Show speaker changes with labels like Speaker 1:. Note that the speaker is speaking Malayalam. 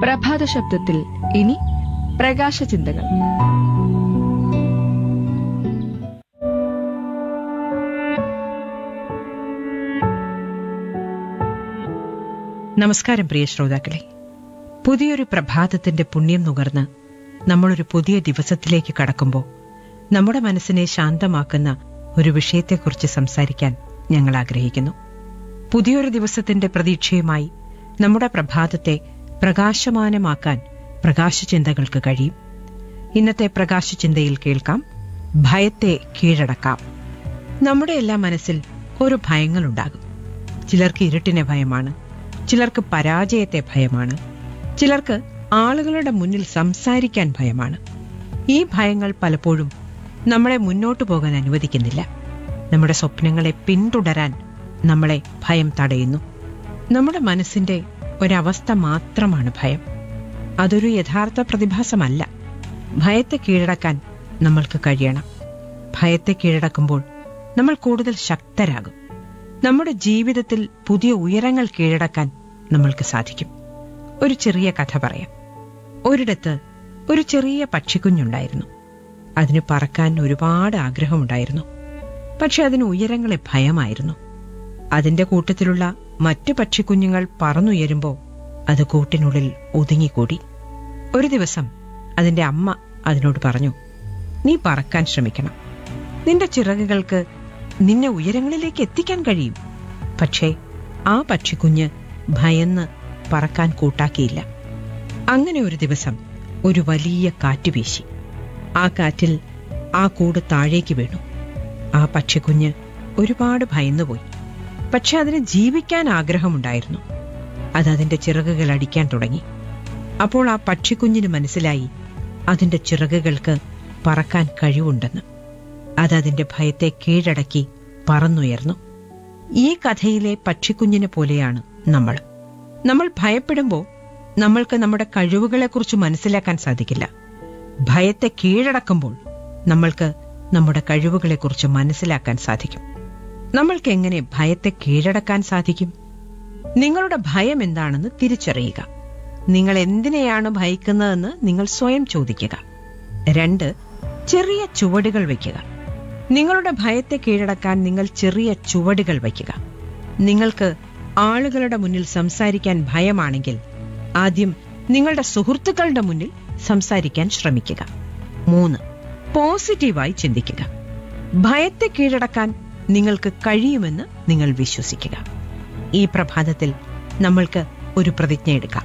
Speaker 1: പ്രഭാത ശബ്ദത്തിൽ ഇനി പ്രകാശ ചിന്തകൾ
Speaker 2: നമസ്കാരം പ്രിയ ശ്രോതാക്കളെ പുതിയൊരു പ്രഭാതത്തിന്റെ പുണ്യം നുകർന്ന് നമ്മളൊരു പുതിയ ദിവസത്തിലേക്ക് കടക്കുമ്പോൾ നമ്മുടെ മനസ്സിനെ ശാന്തമാക്കുന്ന ഒരു വിഷയത്തെക്കുറിച്ച് സംസാരിക്കാൻ ഞങ്ങൾ ആഗ്രഹിക്കുന്നു പുതിയൊരു ദിവസത്തിന്റെ പ്രതീക്ഷയുമായി നമ്മുടെ പ്രഭാതത്തെ പ്രകാശമാനമാക്കാൻ പ്രകാശചിന്തകൾക്ക് കഴിയും ഇന്നത്തെ പ്രകാശചിന്തയിൽ കേൾക്കാം ഭയത്തെ കീഴടക്കാം നമ്മുടെ എല്ലാ മനസ്സിൽ ഒരു ഭയങ്ങളുണ്ടാകും ചിലർക്ക് ഇരുട്ടിനെ ഭയമാണ് ചിലർക്ക് പരാജയത്തെ ഭയമാണ് ചിലർക്ക് ആളുകളുടെ മുന്നിൽ സംസാരിക്കാൻ ഭയമാണ് ഈ ഭയങ്ങൾ പലപ്പോഴും നമ്മളെ മുന്നോട്ടു പോകാൻ അനുവദിക്കുന്നില്ല നമ്മുടെ സ്വപ്നങ്ങളെ പിന്തുടരാൻ നമ്മളെ ഭയം തടയുന്നു നമ്മുടെ മനസ്സിന്റെ ഒരവസ്ഥ മാത്രമാണ് ഭയം അതൊരു യഥാർത്ഥ പ്രതിഭാസമല്ല ഭയത്തെ കീഴടക്കാൻ നമ്മൾക്ക് കഴിയണം ഭയത്തെ കീഴടക്കുമ്പോൾ നമ്മൾ കൂടുതൽ ശക്തരാകും നമ്മുടെ ജീവിതത്തിൽ പുതിയ ഉയരങ്ങൾ കീഴടക്കാൻ നമ്മൾക്ക് സാധിക്കും ഒരു ചെറിയ കഥ പറയാം ഒരിടത്ത് ഒരു ചെറിയ പക്ഷിക്കുഞ്ഞുണ്ടായിരുന്നു അതിന് പറക്കാൻ ഒരുപാട് ആഗ്രഹമുണ്ടായിരുന്നു പക്ഷെ അതിന് ഉയരങ്ങളെ ഭയമായിരുന്നു അതിന്റെ കൂട്ടത്തിലുള്ള മറ്റു പക്ഷിക്കുഞ്ഞുങ്ങൾ പറന്നുയരുമ്പോൾ അത് കൂട്ടിനുള്ളിൽ ഒതുങ്ങിക്കൂടി ഒരു ദിവസം അതിന്റെ അമ്മ അതിനോട് പറഞ്ഞു നീ പറക്കാൻ ശ്രമിക്കണം നിന്റെ ചിറകുകൾക്ക് നിന്നെ ഉയരങ്ങളിലേക്ക് എത്തിക്കാൻ കഴിയും പക്ഷേ ആ പക്ഷിക്കുഞ്ഞ് ഭയന്ന് പറക്കാൻ കൂട്ടാക്കിയില്ല അങ്ങനെ ഒരു ദിവസം ഒരു വലിയ കാറ്റ് വീശി ആ കാറ്റിൽ ആ കൂട് താഴേക്ക് വീണു ആ പക്ഷിക്കുഞ്ഞ് ഒരുപാട് ഭയന്നുപോയി പക്ഷെ അതിന് ജീവിക്കാൻ ആഗ്രഹമുണ്ടായിരുന്നു അത് അതിന്റെ ചിറകുകൾ അടിക്കാൻ തുടങ്ങി അപ്പോൾ ആ പക്ഷിക്കുഞ്ഞിന് മനസ്സിലായി അതിന്റെ ചിറകുകൾക്ക് പറക്കാൻ കഴിവുണ്ടെന്ന് അത് അതിന്റെ ഭയത്തെ കീഴടക്കി പറന്നുയർന്നു ഈ കഥയിലെ പക്ഷിക്കുഞ്ഞിനെ പോലെയാണ് നമ്മൾ നമ്മൾ ഭയപ്പെടുമ്പോൾ നമ്മൾക്ക് നമ്മുടെ കഴിവുകളെക്കുറിച്ച് മനസ്സിലാക്കാൻ സാധിക്കില്ല ഭയത്തെ കീഴടക്കുമ്പോൾ നമ്മൾക്ക് നമ്മുടെ കഴിവുകളെക്കുറിച്ച് മനസ്സിലാക്കാൻ സാധിക്കും നമ്മൾക്ക് എങ്ങനെ ഭയത്തെ കീഴടക്കാൻ സാധിക്കും നിങ്ങളുടെ ഭയം എന്താണെന്ന് തിരിച്ചറിയുക നിങ്ങൾ എന്തിനെയാണ് ഭയക്കുന്നതെന്ന് നിങ്ങൾ സ്വയം ചോദിക്കുക രണ്ട് ചെറിയ ചുവടുകൾ വയ്ക്കുക നിങ്ങളുടെ ഭയത്തെ കീഴടക്കാൻ നിങ്ങൾ ചെറിയ ചുവടുകൾ വയ്ക്കുക നിങ്ങൾക്ക് ആളുകളുടെ മുന്നിൽ സംസാരിക്കാൻ ഭയമാണെങ്കിൽ ആദ്യം നിങ്ങളുടെ സുഹൃത്തുക്കളുടെ മുന്നിൽ സംസാരിക്കാൻ ശ്രമിക്കുക മൂന്ന് പോസിറ്റീവായി ചിന്തിക്കുക ഭയത്തെ കീഴടക്കാൻ നിങ്ങൾക്ക് കഴിയുമെന്ന് നിങ്ങൾ വിശ്വസിക്കുക ഈ പ്രഭാതത്തിൽ നമ്മൾക്ക് ഒരു പ്രതിജ്ഞ എടുക്കാം